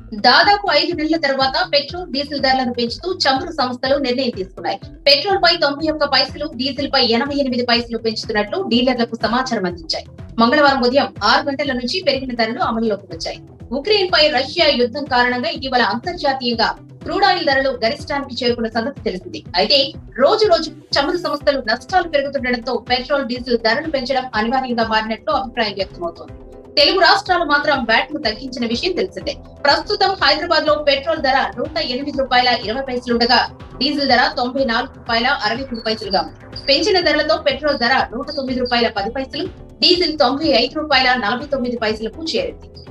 దాదాపు ఐదు నెలల తర్వాత పెట్రోల్ డీజిల్ ధరలను పెంచుతూ చమురు సంస్థలు నిర్ణయం తీసుకున్నాయి పెట్రోల్ పై తొంభై ఒక్క పైసలు డీజిల్ పై ఎనభై ఎనిమిది పైసలు పెంచుతున్నట్లు డీలర్లకు సమాచారం అందించాయి మంగళవారం ఉదయం ఆరు గంటల నుంచి పెరిగిన ధరలు అమలులోకి వచ్చాయి ఉక్రెయిన్ పై రష్యా యుద్ధం కారణంగా ఇటీవల అంతర్జాతీయంగా క్రూడ్ ఆయిల్ ధరలు గరిష్టానికి చేరుకున్న సంగతి తెలిసింది అయితే రోజు రోజు చమురు సంస్థలు నష్టాలు పెరుగుతుండటంతో పెట్రోల్ డీజిల్ ధరలు పెంచడం అనివార్యంగా మారినట్లు అభిప్రాయం వ్యక్తమవుతోంది తెలుగు రాష్ట్రాలు మాత్రం వ్యాట్ ను తగ్గించిన విషయం తెలిసిందే ప్రస్తుతం హైదరాబాద్ లో పెట్రోల్ ధర నూట ఎనిమిది రూపాయల ఇరవై పైసలుండగా డీజిల్ ధర తొంభై నాలుగు రూపాయల అరవై మూడు పైసలుగా ఉంది పెంచిన ధరలతో పెట్రోల్ ధర నూట తొమ్మిది రూపాయల పది పైసలు డీజిల్ తొంభై ఐదు రూపాయల నలభై తొమ్మిది పైసలకు చేరింది